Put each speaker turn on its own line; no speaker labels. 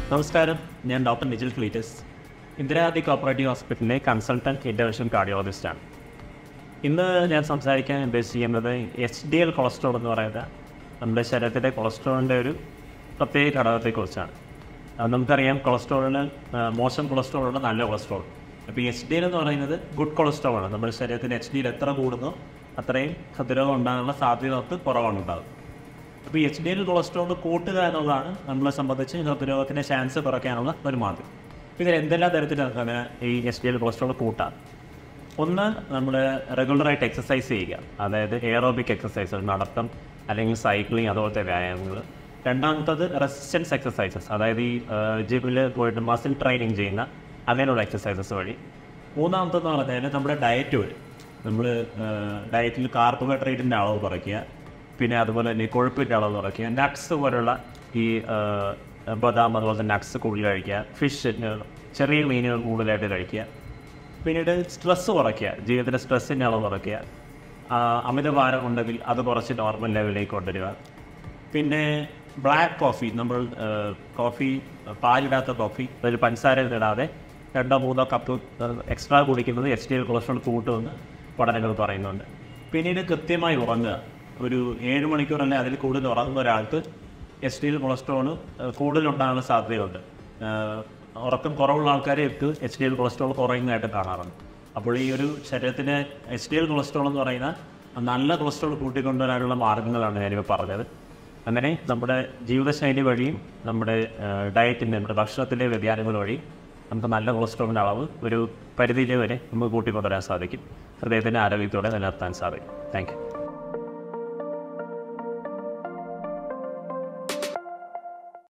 നമസ്കാരം ഞാൻ doctor Nijil Cletus Indira Gandhi cooperative ഹോസ്പിറ്റലിലെ കൺസൾട്ടൻറ്റ് ഇൻ്റർവെൻഷൻ കാർഡിയോളജിസ്റ്റാണ് ഇന്ന് ഞാൻ സംസാരിക്കാൻ ഉദ്ദേശിക്കുന്നത് എച്ച് ഡി എൽ കൊളസ്ട്രോൾ എന്ന് പറയുന്ന നമ്മുടെ ശരീരത്തിലെ കൊളസ്ട്രോളിൻ്റെ ഒരു പ്രത്യേക ഘടകത്തെക്കുറിച്ചാണ് അത് നമുക്കറിയാം കൊളസ്ട്രോളിന് ആ, മോശം കൊളസ്ട്രോളുണ്ട് നല്ല കൊളസ്ട്രോൾ അപ്പോൾ എച്ച് ഡി എൽ എന്ന് പറയുന്നത് ഗുഡ് കൊളസ്ട്രോൾ ആണ് നമ്മുടെ ശരീരത്തിൽ എച്ച് ഡി എൽ എത്ര കൂടുന്നോ അത്രയും ഹൃദ്രോഗം ഉണ്ടാകാനുള്ള സാധ്യത നമുക്ക് കുറവാണ് ഉണ്ടാകും അപ്പോൾ എച്ച് ഡി എൽ കൊളസ്ട്രോൾ കൂട്ടുക എന്നുള്ളതാണ് നമ്മളെ സംബന്ധിച്ച് ഹൃദ്രോഗത്തിൻ്റെ ചാൻസ് കുറയ്ക്കാനുള്ള ഒരു മാർഗ്ഗം അപ്പോൾ ഇതിൽ എന്തെല്ലാം തരത്തിലാണ് അങ്ങനെ ഈ എച്ച് ഡി എൽ കൊളസ്ട്രോൾ കൂട്ടാം ഒന്ന് നമ്മൾ റെഗുലറായിട്ട് എക്സസൈസ് ചെയ്യുക അതായത് എയറോബിക് എക്സസൈസ് നടത്തം അല്ലെങ്കിൽ സൈക്ലിംഗ് അതുപോലത്തെ വ്യായാമങ്ങൾ രണ്ടാമത്തത് റെസിസ്റ്റൻസ് എക്സസൈസസ് അതായത് ഈ ജിമ്മിൽ പോയിട്ട് മസിൽ ട്രെയിനിങ് ചെയ്യുന്ന അങ്ങനെയുള്ള എക്സസൈസസ് വഴി മൂന്നാമത്തെന്ന് പറഞ്ഞാൽ നമ്മുടെ ഡയറ്റ് വഴി നമ്മൾ ഡയറ്റിൽ കാർബോഹൈഡ്രേറ്റിൻ്റെ അളവ് കുറയ്ക്കുക പിന്നെ അതുപോലെ തന്നെ കൊഴുപ്പിൻ്റെ അളവ് കുറയ്ക്കുക നട്ട്സ് പോലുള്ള ഈ ആ, ബദാം അതുപോലെ തന്നെ നട്ട്സ് കൂടുതൽ കഴിക്കുക ഫിഷ് ചെറിയ മീനുകൾ കൂടുതലായിട്ട് കഴിക്കുക പിന്നീട് സ്ട്രെസ്സ് കുറയ്ക്കുക ജീവിതത്തിലെ സ്ട്രെസ്സിൻ്റെ അളവ് കുറയ്ക്കുക ആ, അമിതഭാരം ഉണ്ടെങ്കിൽ അത് കുറച്ച് നോർമൽ ലെവലിലേക്ക് കൊണ്ടുവരിക പിന്നെ ബ്ലാക്ക് കോഫി നമ്മൾ ആ, കോഫി പാലിടാത്ത കോഫി അതിൽ പഞ്ചസാര ഇടാതെ രണ്ടോ മൂന്നോ കപ്പ് എക്സ്ട്രാ കുടിക്കുന്നത് എച്ച് ഡി എൽ കൊളസ്ട്രോൾ കൂട്ടുമെന്ന് പഠനങ്ങൾ പറയുന്നുണ്ട് പിന്നീട് കൃത്യമായി ഉറങ്ങുക ഒരു ഏഴ് മണിക്കൂർ അല്ലെങ്കിൽ അതിൽ കൂടുതൽ ഉറങ്ങുന്ന ഒരാൾക്ക് എച്ച് ഡി എൽ കൊളസ്ട്രോൾ കൂടുതലുണ്ടാകാനുള്ള സാധ്യതയുണ്ട് ആഹ് ഉറക്കം കുറവുള്ള ആൾക്കാരെ ഒക്കെ എച്ച് ഡി എൽ കൊളസ്ട്രോൾ കുറയുന്നതായിട്ട് കാണാറുണ്ട് അപ്പോൾ ഈ ഒരു ശരീരത്തിന് എച്ച് ഡി എൽ കൊളസ്ട്രോൾ എന്ന് പറയുന്ന നല്ല കൊളസ്ട്രോൾ കൂട്ടിക്കൊണ്ടുവരാനുള്ള മാർഗ്ഗങ്ങളാണ് ഞാനിപ്പോൾ പറഞ്ഞത് അങ്ങനെ നമ്മുടെ ജീവിതശൈലി വഴിയും നമ്മുടെ ഡയറ്റിൻ്റെ നമ്മുടെ ഭക്ഷണത്തിൻ്റെ വ്യതിയാനങ്ങൾ വഴി നമുക്ക് നല്ല കൊളസ്ട്രോളിൻ്റെ അളവ് ഒരു പരിധിയിലെ വരെ നമുക്ക് കൂട്ടിക്കൊണ്ടുവരാൻ സാധിക്കും ഹൃദയത്തിൻ്റെ ആരോഗ്യത്തോടെ നിലനിർത്താൻ സാധിക്കും താങ്ക് യു